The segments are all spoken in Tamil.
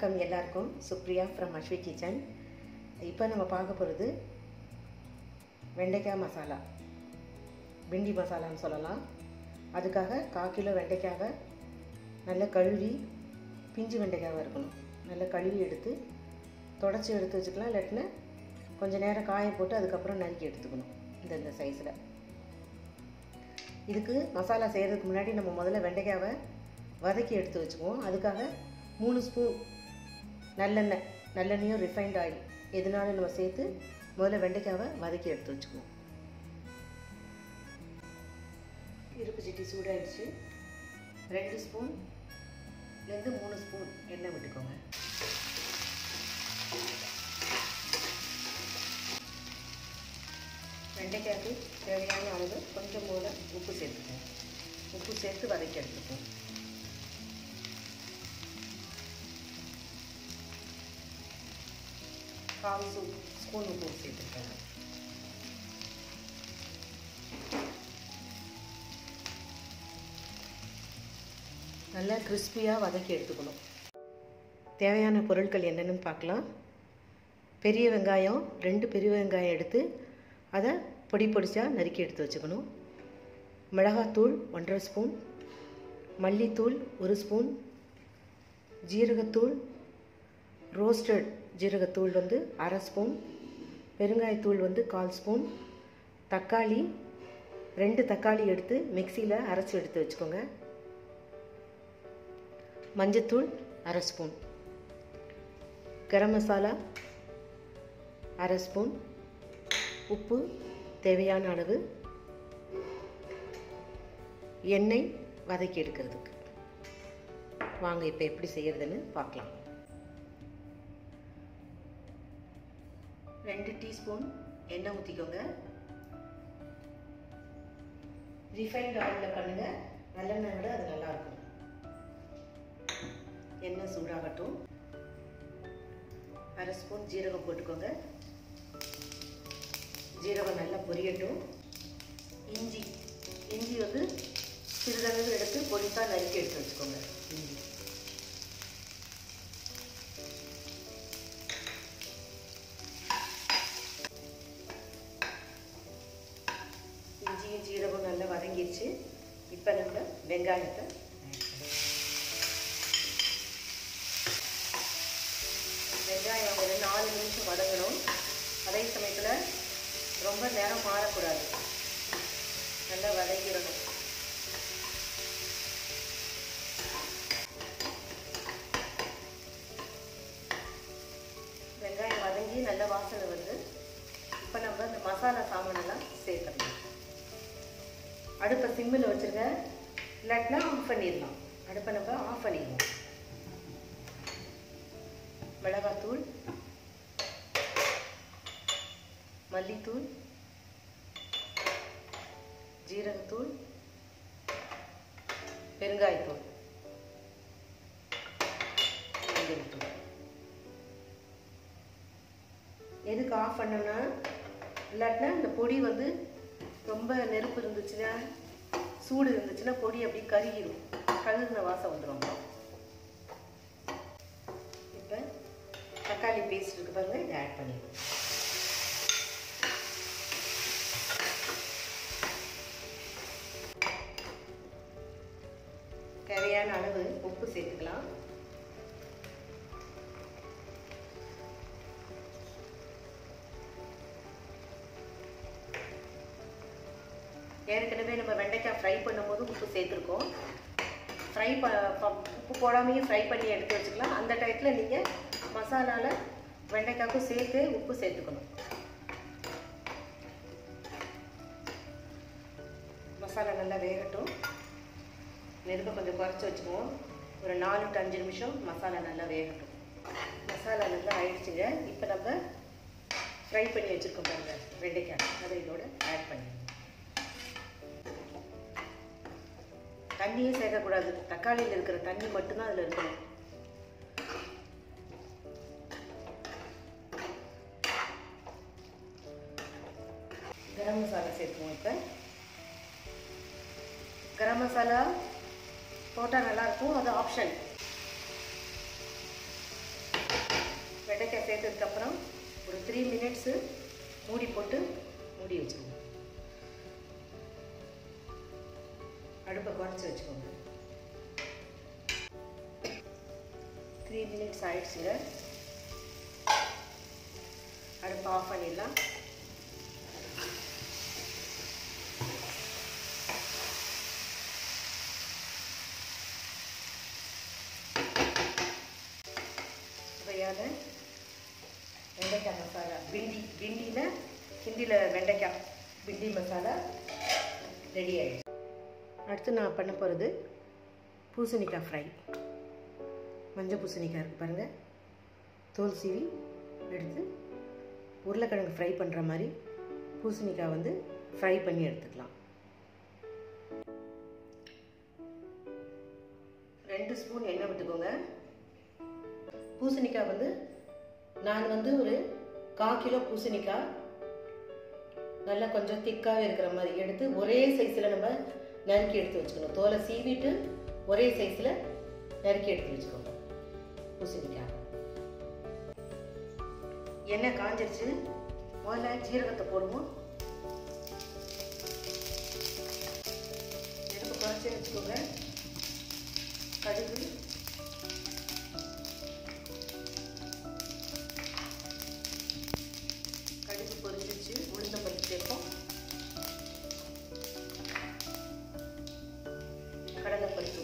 வணக்கம் எல்லாருக்கும் சுப்ரியா ஃப்ரம் அஸ்வி கிச்சன் இப்போ நம்ம பார்க்க போகிறது வெண்டைக்காய் மசாலா பிண்டி மசாலான்னு சொல்லலாம் அதுக்காக கால் கிலோ வெண்டைக்காவை நல்லா கழுவி பிஞ்சு வெண்டைக்காவாக இருக்கணும் நல்லா கழுவி எடுத்து தொடச்சி எடுத்து வச்சுக்கலாம் இல்லாட்டினா கொஞ்சம் நேரம் காய போட்டு அதுக்கப்புறம் நறுக்கி எடுத்துக்கணும் இந்த இந்த சைஸில் இதுக்கு மசாலா செய்கிறதுக்கு முன்னாடி நம்ம முதல்ல வெண்டைக்காவை வதக்கி எடுத்து வச்சுக்குவோம் அதுக்காக மூணு ஸ்பூன் நல்லெண்ணெய் நல்லெண்ணெயும் ரிஃபைண்ட் ஆயில் எதுனாலும் நம்ம சேர்த்து முதல்ல வெண்டைக்காவை வதக்கி எடுத்து வச்சுக்குவோம் இருப்பு சட்டி சூடாயிடுச்சு ரெண்டு ஸ்பூன்லேருந்து மூணு ஸ்பூன் எண்ணெய் விட்டுக்கோங்க வெண்டைக்காய்க்கு தேவையான அளவு கொஞ்சம் போல உப்பு சேர்த்துக்குவோம் உப்பு சேர்த்து வதக்கி எடுத்துக்குவோம் கால் சூ ஸ்பூன் உப்பு சேர்த்துருக்கேன் நல்லா கிறிஸ்பியாக வதக்கி எடுத்துக்கணும் தேவையான பொருட்கள் என்னென்னு பார்க்கலாம் பெரிய வெங்காயம் ரெண்டு பெரிய வெங்காயம் எடுத்து அதை பொடி பொடிச்சாக நறுக்கி எடுத்து வச்சுக்கணும் மிளகாத்தூள் ஒன்றரை ஸ்பூன் மல்லித்தூள் ஒரு ஸ்பூன் ஜீரகத்தூள் ரோஸ்டட் ஜீரகத்தூள் வந்து அரை ஸ்பூன் பெருங்காயத்தூள் வந்து கால் ஸ்பூன் தக்காளி ரெண்டு தக்காளி எடுத்து மிக்சியில் அரைச்சி எடுத்து வச்சுக்கோங்க மஞ்சத்தூள் அரை ஸ்பூன் கரம் மசாலா அரை ஸ்பூன் உப்பு தேவையான அளவு எண்ணெய் வதக்கி எடுக்கிறதுக்கு வாங்க இப்போ எப்படி செய்கிறதுன்னு பார்க்கலாம் ரெண்டு டீஸ்பூன் எண்ணெய் ஊற்றிக்கோங்க ரிஃபைண்ட் ஆயிலில் பண்ணுங்கள் நல்லெண்ணெய் விட அது நல்லாயிருக்கும் எண்ணெய் சூடாகட்டும் அரை ஸ்பூன் ஜீரகம் போட்டுக்கோங்க ஜீரகம் நல்லா பொரியட்டும் இஞ்சி இஞ்சி வந்து சிறிதளவு எடுத்து பொடிசாக நறுக்கி எடுத்து வச்சுக்கோங்க இஞ்சி இஞ்சியும் ஜீரகம் நல்லா வதங்கிடுச்சு இப்போ நம்ம வெங்காயத்தை வெங்காயம் ஒரு நாலு நிமிஷம் வதங்கணும் அதே சமயத்தில் ரொம்ப நேரம் மாறக்கூடாது நல்லா வதங்கிடணும் வெங்காயம் வதங்கி நல்ல வாசனை வருது இப்போ நம்ம இந்த மசாலா சாமானெல்லாம் சேர்த்துடலாம் அடுப்பை சிம்மில் வச்சுருங்க இல்லாட்டினா ஆஃப் பண்ணிடலாம் அடுப்பை நம்ம ஆஃப் பண்ணிடுவோம் மிளகாத்தூள் மல்லித்தூள் ஜீரகத்தூள் பெருங்காயத்தூள் மஞ்சள்தூள் எதுக்கு ஆஃப் பண்ணோன்னா இல்லாட்டினா இந்த பொடி வந்து ரொம்ப நெருப்பு இருந்துச்சுன்னா சூடு இருந்துச்சுன்னா பொடி அப்படி கருகிடும் கழுகுன வாசம் வந்துடும் இப்போ தக்காளி பேஸ்ட் இருக்கு பாருங்க இதை ஆட் பண்ணிடுவோம் தேவையான அளவு உப்பு சேர்த்துக்கலாம் ஏற்கனவே நம்ம வெண்டைக்காய் ஃப்ரை பண்ணும்போது உப்பு சேர்த்துருக்கோம் ஃப்ரை ப உப்பு போடாமையும் ஃப்ரை பண்ணி எடுத்து வச்சுக்கலாம் அந்த டயத்தில் நீங்கள் மசாலாவில் வெண்டைக்காய்க்கும் சேர்த்து உப்பு சேர்த்துக்கணும் மசாலா நல்லா வேகட்டும் நெருப்பை கொஞ்சம் குறைச்சி வச்சுக்குவோம் ஒரு நாலு டு அஞ்சு நிமிஷம் மசாலா நல்லா வேகட்டும் மசாலா நல்லா ஆயிடுச்சுங்க இப்போ நம்ம ஃப்ரை பண்ணி வச்சுருக்கோம் பாருங்க வெண்டைக்காய் அதை இதோட ஆட் பண்ணி தண்ணியே சேர்க்கக்கூடாது தக்காளியில் இருக்கிற தண்ணி மட்டும்தான் அதில் இருக்கணும் கரம் மசாலா சேர்த்துவோம் இப்போ கரம் மசாலா போட்டால் நல்லாயிருக்கும் அது ஆப்ஷன் வெண்டைக்காய் சேர்த்ததுக்கப்புறம் ஒரு த்ரீ மினிட்ஸு மூடி போட்டு மூடி வச்சுருவோம் அடுப்பை குறைச்சி வச்சுக்கோங்க த்ரீ மினிட்ஸ் ஆயிடுச்சுங்க அடுப்பை ஆஃப் பண்ணிடலாம் சுவையான வெண்டைக்காய் மசாலா பிண்டி பிண்டியில் ஹிந்தியில் வெண்டைக்காய் பிண்டி மசாலா ரெடி ஆகிடுச்சு அடுத்து நான் பண்ண போகிறது பூசணிக்காய் ஃப்ரை மஞ்சள் பூசணிக்காய் இருக்குது பாருங்கள் தோல் சீவி எடுத்து உருளைக்கிழங்கு ஃப்ரை பண்ணுற மாதிரி பூசணிக்காய் வந்து ஃப்ரை பண்ணி எடுத்துக்கலாம் ரெண்டு ஸ்பூன் எண்ணெய் விட்டுக்கோங்க பூசணிக்காய் வந்து நான் வந்து ஒரு கால் கிலோ பூசணிக்காய் நல்லா கொஞ்சம் திக்காகவே இருக்கிற மாதிரி எடுத்து ஒரே சைஸில் நம்ம நறுக்கி எடுத்து வச்சுக்கணும் தோலை சீவிட்டு ஒரே சைஸில் நறுக்கி எடுத்து வச்சுக்கோங்க பூசணிக்காய் எண்ணெய் காஞ்சிருச்சு முதல்ல ஜீரகத்தை போடுவோம் எடுப்பு குறைச்சி வச்சுக்கோங்க கடுகு கடுகு பொரிச்சிச்சு உளுந்த பருப்பு சேர்ப்போம் கடலை பருப்பு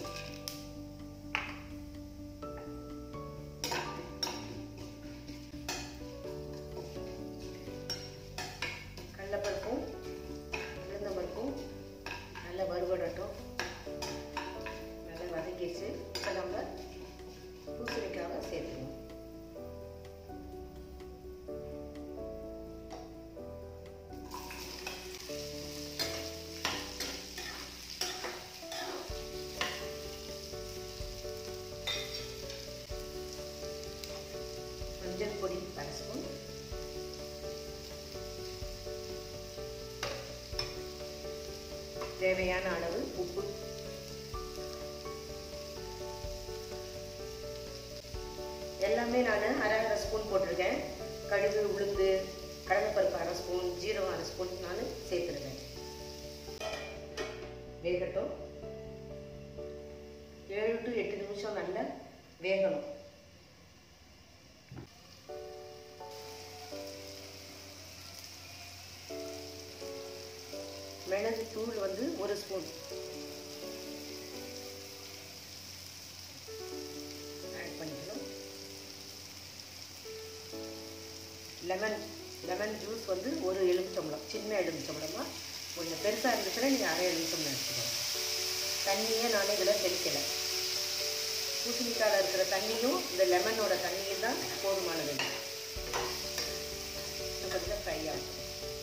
கடலைப்பருப்பும் உளுந்த பருப்பும் நல்லா வறுவடட்டும் நல்லா வதக்கிடுச்சு இப்போ நம்ம பூசணிக்காவை சேர்த்துக்கணும் மஞ்சள் பொடி அரை ஸ்பூன் தேவையான அளவு உப்பு எல்லாமே நான் அரை அரை ஸ்பூன் போட்டிருக்கேன் கடுகு உளுந்து கடலைப்பருப்பு அரை ஸ்பூன் ஜீரகம் அரை ஸ்பூன் நான் சேர்த்துருக்கேன் வேகட்டும் ஏழு டு எட்டு நிமிஷம் நல்லா வேகணும் மிளகு தூள் வந்து ஒரு ஸ்பூன் ஆட் பண்ணிக்கணும் லெமன் லெமன் ஜூஸ் வந்து ஒரு எலுமிச்சம்பழம் சின்ன எலுமிச்சம்பழமாக கொஞ்சம் பெருசாக இருந்துச்சுன்னா நீங்கள் அரை எலுமிச்சம்பழம் எடுத்துக்கோங்க தண்ணியே நான் இதில் தெளிக்கலை பூசணிக்காயில் இருக்கிற தண்ணியும் இந்த லெமனோட தண்ணியும் தான் போதுமானது கொஞ்சம் ஃப்ரை ஆகும்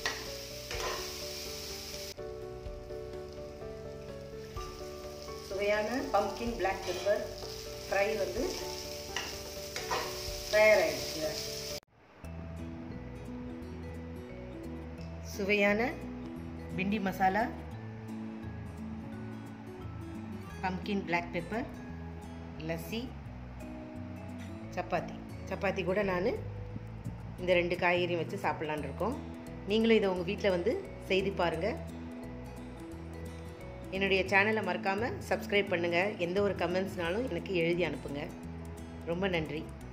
சுவையான பம்கின் பிளாக் பெப்பர் ஃப்ரை வந்து தயாராகிடுச்சு சுவையான bhindi masala pumpkin black pepper lassi chapati chapati கூட நான் இந்த ரெண்டு காய்கறியும் வச்சு சாப்பிட்லான் இருக்கோம் நீங்களும் இதை உங்கள் வீட்டில் வந்து செய்து பாருங்கள் என்னுடைய சேனலை மறக்காமல் சப்ஸ்கிரைப் பண்ணுங்கள் எந்த ஒரு கமெண்ட்ஸ்னாலும் எனக்கு எழுதி அனுப்புங்க ரொம்ப நன்றி